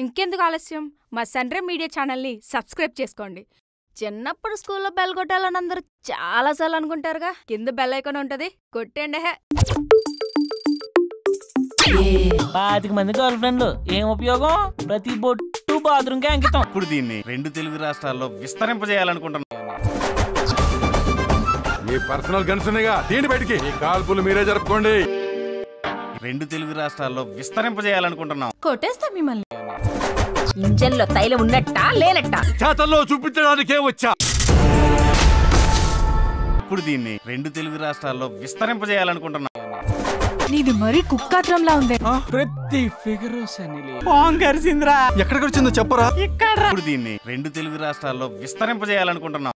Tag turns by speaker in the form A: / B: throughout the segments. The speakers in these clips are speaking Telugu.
A: ఇంకెందుకు ఆలస్యం మా సన్రే మీడియా ఛానల్ని సబ్స్క్రైబ్ చేసుకోండి చిన్నప్పుడు స్కూల్లో బెల్ కొట్టాలని అందరూ చాలాసార్లు అనుకుంటారుగా కింద బెల్ ఐకాన్ ఉంటది కొట్టండి హే
B: పాతిక మంది గర్ల్ ఫ్రెండ్లు ఏం ఉపయోగం ప్రతి బొట్టు బాత్రూమ్ కి అంకితం
C: ఇప్పుడు దీన్ని రెండు తెలుగు రాష్ట్రాల్లో విస్తరింపజేయాలనుకుంటున్నాం
D: మీ పర్సనల్ గన్స్ ఉన్నాయిగా తీయండి బయటికి ఈ కాల్పులు మీరే జరుపుకోండి
C: రెండు తెలుగు రాష్ట్రాల్లో విస్తరింపజేయాలనుకుంటున్నాం
A: కొట్టేస్తా మిమ్మల్ని
E: ఇంజన్లో తైలం ఉన్నట్టా లేనట్టా
D: చేతల్లో చూపించడానికే వచ్చా
C: ఇప్పుడు దీన్ని రెండు తెలుగు రాష్ట్రాల్లో విస్తరింపజేయాలనుకుంటున్నాం
A: నీది మరీ కుక్కాత్రంలా ఉంది
B: ప్రతి ఫిగర్ సనిలే
F: పాంగరిసిందిరా
D: ఎక్కడికి వచ్చిందో చెప్పరా
C: ఇప్పుడు దీన్ని రెండు తెలుగు రాష్ట్రాల్లో విస్తరింపజేయాలనుకుంటున్నాం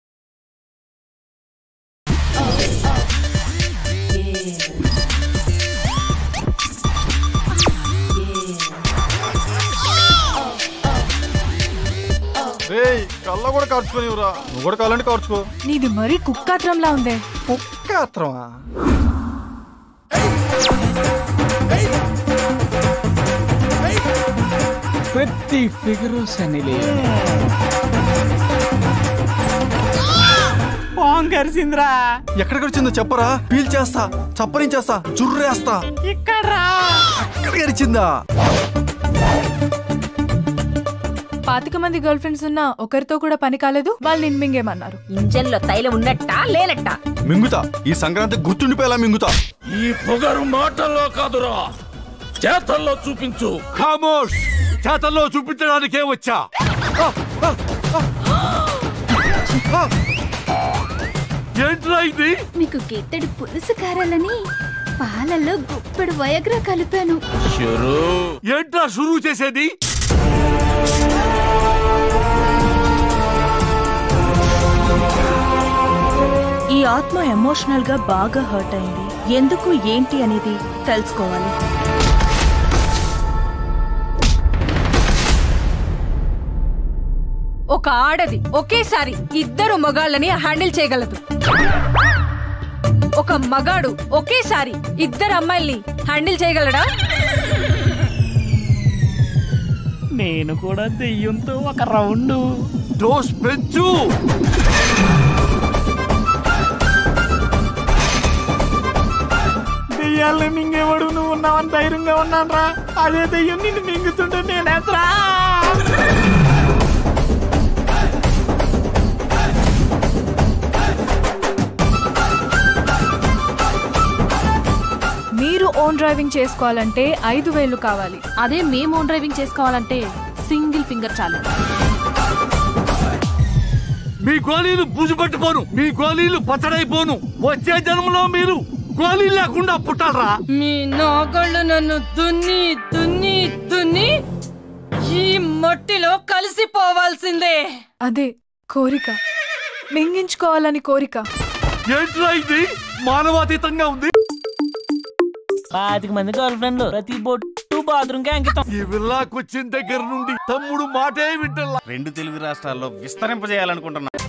D: కళ్ళ కూడా కార్చుకోనివ్వరా నువ్వు కూడా కావాలంటే కార్చుకో
A: నీది మరీ కుక్కాత్రంలా ఉంది
D: కుక్కాత్రమా
B: ప్రతి ఫిగర్ సనిలే
F: పాంగరిసిందిరా
D: ఎక్కడికి వచ్చిందో చెప్పరా పీల్ చేస్తా చప్పరించేస్తా చుర్రేస్తా
F: ఇక్కడ్రా
D: అక్కడ గరిచిందా
A: పాతిక మంది గర్ల్ ఫ్రెండ్స్ ఉన్నా ఒకరితో కూడా పని కాలేదు వాళ్ళు నిన్ను మింగేమన్నారు
E: ఇంజన్లో తైలం ఉన్నట్టా లేనట్టా
D: మింగుతా ఈ సంక్రాంతి గుర్తుండిపోయేలా మింగుతా
G: ఈ పొగరు మాటల్లో కాదురా చేతల్లో చూపించు
D: ఖామోష్ చేతల్లో చూపించడానికే వచ్చా ఏంట్రా ఇది
H: మీకు గిట్టడి పులుసు కారాలని పాలల్లో గుప్పెడు వయగ్రా కలిపాను
D: ఏంట్రా షురూ చేసేది
I: ఈ ఆత్మ ఎమోషనల్ గా బాగా హర్ట్ అయింది ఎందుకు ఏంటి అనేది తెలుసుకోవాలి
A: ఒక ఆడది ఒకేసారి ఇద్దరు మగాళ్ళని హ్యాండిల్ చేయగలదు ఒక మగాడు ఒకేసారి ఇద్దరు అమ్మాయిల్ని హ్యాండిల్ చేయగలడా
B: నేను కూడా దెయ్యంతో ఒక రౌండ్
D: డోస్ పెంచు
F: దెయ్యాలని మింగేవాడు నువ్వు ఉన్నావని ధైర్యంగా ఉన్నానరా అదే దెయ్యం నిన్ను మింగుతుంటే నేనేసరా
A: మీరు ఓన్ డ్రైవింగ్ చేసుకోవాలంటే ఐదు వేలు కావాలి
H: అదే మేము ఓన్ డ్రైవింగ్ చేసుకోవాలంటే సింగిల్ ఫింగర్ చాలు
D: మీ గోళీలు బుజు పట్టిపోను మీ గోళీలు పచ్చడైపోను వచ్చే జన్మలో మీరు గోళీ లేకుండా పుట్టాలరా
E: మీ నాగళ్ళు నన్ను దున్ని దున్ని దున్ని ఈ మట్టిలో కలిసిపోవాల్సిందే
A: అదే కోరిక మింగించుకోవాలని కోరిక
D: ఏంట్రా ఇది మానవాతీతంగా ఉంది
B: పాతిక మంది గర్ల్ ఫ్రెండ్లు ప్రతి బొట్టు బాత్రూమ్ కి అంకితం
D: ఈ విల్లాకొచ్చిన దగ్గర నుండి తమ్ముడు మాటే వింటల్లా
C: రెండు తెలుగు రాష్ట్రాల్లో విస్తరింపజేయాలనుకుంటున్నాం